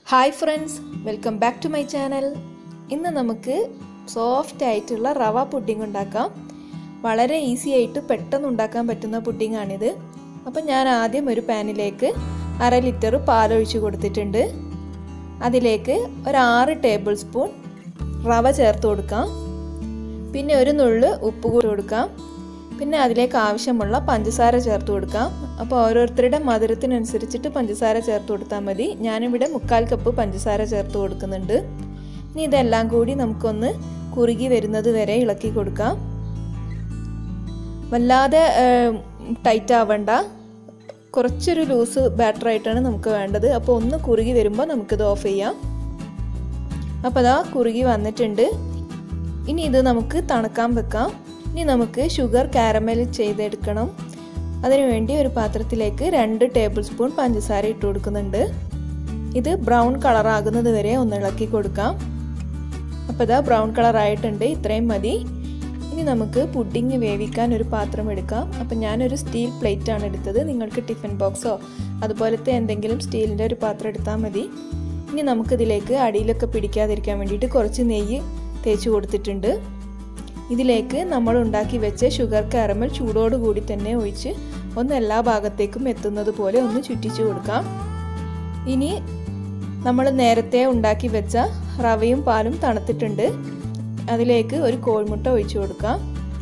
hi friends welcome back to my channel ഇന്ന് നമുക്ക് soft ആയിട്ടുള്ള റവ പുഡിംഗ് ഉണ്ടാക്കാം വളരെ ഈസി ആയിട്ട് പെട്ടെന്ന് ഉണ്ടാക്കാൻ പറ്റുന്ന പുഡിംഗ് ആണിത് അപ്പം ഞാൻ ആദ്യം ഒരു പാനിലേക്ക് അര ലിറ്റർ പാലൊഴിച്ച് കൊടുത്തിട്ടുണ്ട് അതിലേക്ക് ഒരു ആറ് ടേബിൾ സ്പൂൺ റവ ചേർത്ത് കൊടുക്കാം പിന്നെ ഒരു നുള്ള് ഉപ്പ് കൂടി കൊടുക്കാം പിന്നെ അതിലേക്ക് ആവശ്യമുള്ള പഞ്ചസാര ചേർത്ത് കൊടുക്കാം അപ്പോൾ ഓരോരുത്തരുടെ മധുരത്തിനനുസരിച്ചിട്ട് പഞ്ചസാര ചേർത്ത് കൊടുത്താൽ മതി ഞാനിവിടെ മുക്കാൽ കപ്പ് പഞ്ചസാര ചേർത്ത് കൊടുക്കുന്നുണ്ട് ഇനി ഇതെല്ലാം കൂടി നമുക്കൊന്ന് കുറുകി വരുന്നത് വരെ ഇളക്കി കൊടുക്കാം വല്ലാതെ ടൈറ്റ് ആവണ്ട കുറച്ചൊരു ലൂസ് ബാറ്റർ ആയിട്ടാണ് നമുക്ക് വേണ്ടത് അപ്പോൾ ഒന്ന് കുറുകി വരുമ്പോൾ നമുക്കിത് ഓഫ് ചെയ്യാം അപ്പോൾ അതാ കുറുകി വന്നിട്ടുണ്ട് ഇനി ഇത് നമുക്ക് തണുക്കാൻ വെക്കാം ഇനി നമുക്ക് ഷുഗർ കാരമൽ ചെയ്തെടുക്കണം അതിനുവേണ്ടി ഒരു പാത്രത്തിലേക്ക് രണ്ട് ടേബിൾ സ്പൂൺ പഞ്ചസാര ഇട്ട് കൊടുക്കുന്നുണ്ട് ഇത് ബ്രൗൺ കളർ ആകുന്നത് വരെ ഒന്ന് ഇളക്കി കൊടുക്കാം അപ്പോൾ ഇതാ ബ്രൗൺ കളർ ആയിട്ടുണ്ട് ഇത്രയും മതി ഇനി നമുക്ക് പുഡിങ് വേവിക്കാൻ ഒരു പാത്രം എടുക്കാം അപ്പം ഞാനൊരു സ്റ്റീൽ പ്ലേറ്റ് ആണ് എടുത്തത് നിങ്ങൾക്ക് ടിഫിൻ ബോക്സോ അതുപോലത്തെ എന്തെങ്കിലും സ്റ്റീലിൻ്റെ ഒരു പാത്രം എടുത്താൽ മതി ഇനി നമുക്കിതിലേക്ക് അടിയിലൊക്കെ പിടിക്കാതിരിക്കാൻ വേണ്ടിയിട്ട് കുറച്ച് നെയ്യ് തേച്ച് കൊടുത്തിട്ടുണ്ട് ഇതിലേക്ക് നമ്മൾ ഉണ്ടാക്കി വെച്ച ഷുഗർ കാരമൽ ചൂടോടുകൂടി തന്നെ ഒഴിച്ച് ഒന്ന് എല്ലാ ഭാഗത്തേക്കും എത്തുന്നത് പോലെ ഒന്ന് ചുറ്റിച്ചു കൊടുക്കാം ഇനി നമ്മൾ നേരത്തെ ഉണ്ടാക്കി വെച്ച റവയും പാലും തണുത്തിട്ടുണ്ട് അതിലേക്ക് ഒരു കോഴിമുട്ട ഒഴിച്ചു കൊടുക്കാം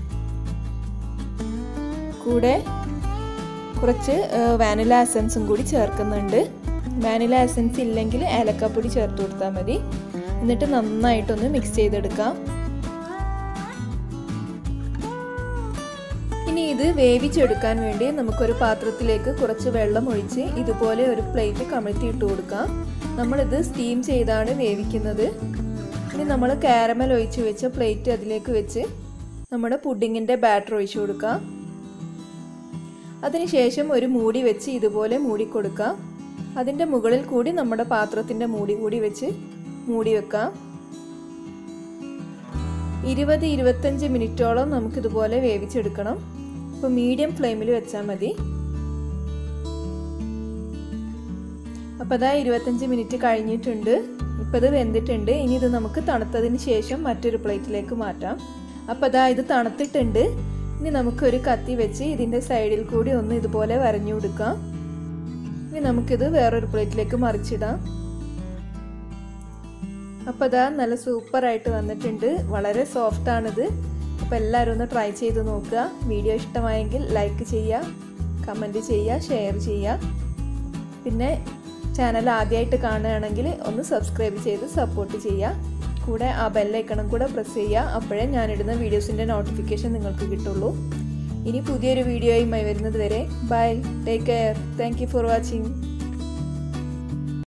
കൂടെ കുറച്ച് വാനില എസൻസും കൂടി ചേർക്കുന്നുണ്ട് വാനില എസൻസ് ഇല്ലെങ്കിൽ ഏലക്കാപ്പൊടി ചേർത്ത് കൊടുത്താൽ മതി എന്നിട്ട് നന്നായിട്ടൊന്ന് മിക്സ് ചെയ്തെടുക്കാം ഇനി ഇത് വേവിച്ചെടുക്കാൻ വേണ്ടി നമുക്കൊരു പാത്രത്തിലേക്ക് കുറച്ച് വെള്ളം ഒഴിച്ച് ഇതുപോലെ ഒരു പ്ലേറ്റ് കമഴ്ത്തി ഇട്ട് കൊടുക്കാം നമ്മളിത് സ്റ്റീം ചെയ്താണ് വേവിക്കുന്നത് ഇനി നമ്മൾ കാരമൽ ഒഴിച്ച് വെച്ച പ്ലേറ്റ് അതിലേക്ക് വെച്ച് നമ്മുടെ പുഡിങ്ങിൻ്റെ ബാറ്റർ ഒഴിച്ചു കൊടുക്കാം അതിനുശേഷം ഒരു മൂടി വെച്ച് ഇതുപോലെ മൂടിക്കൊടുക്കാം അതിൻ്റെ മുകളിൽ കൂടി നമ്മുടെ പാത്രത്തിൻ്റെ മൂടി കൂടി വെച്ച് മൂടി വെക്കാം ഇരുപത് ഇരുപത്തഞ്ച് മിനിറ്റോളം നമുക്കിതുപോലെ വേവിച്ചെടുക്കണം അപ്പോൾ മീഡിയം ഫ്ലെയിമിൽ വെച്ചാൽ മതി അപ്പോൾ അതാ ഇരുപത്തഞ്ച് മിനിറ്റ് കഴിഞ്ഞിട്ടുണ്ട് ഇപ്പോൾ ഇത് വെന്തിട്ടുണ്ട് ഇനി ഇത് നമുക്ക് തണുത്തതിന് ശേഷം മറ്റൊരു പ്ലേറ്റിലേക്ക് മാറ്റാം അപ്പോൾ അതാ ഇത് തണുത്തിട്ടുണ്ട് ഇനി നമുക്കൊരു കത്തി വെച്ച് ഇതിൻ്റെ സൈഡിൽ കൂടി ഒന്ന് ഇതുപോലെ വരഞ്ഞു കൊടുക്കാം ഇനി നമുക്കിത് വേറൊരു പ്ലേറ്റിലേക്ക് മറിച്ചിടാം അപ്പോൾ അതാ നല്ല സൂപ്പറായിട്ട് വന്നിട്ടുണ്ട് വളരെ സോഫ്റ്റ് ആണിത് അപ്പോൾ എല്ലാവരും ഒന്ന് ട്രൈ ചെയ്ത് നോക്കുക വീഡിയോ ഇഷ്ടമായെങ്കിൽ ലൈക്ക് ചെയ്യുക കമൻറ്റ് ചെയ്യുക ഷെയർ ചെയ്യുക പിന്നെ ചാനൽ ആദ്യമായിട്ട് കാണുകയാണെങ്കിൽ ഒന്ന് സബ്സ്ക്രൈബ് ചെയ്ത് സപ്പോർട്ട് ചെയ്യുക കൂടെ ആ ബെല്ലൈക്കണം കൂടെ പ്രസ് ചെയ്യുക അപ്പോഴേ ഞാനിടുന്ന വീഡിയോസിൻ്റെ നോട്ടിഫിക്കേഷൻ നിങ്ങൾക്ക് കിട്ടുള്ളൂ ഇനി പുതിയൊരു വീഡിയോയുമായി വരുന്നത് വരെ bye take care thank for watching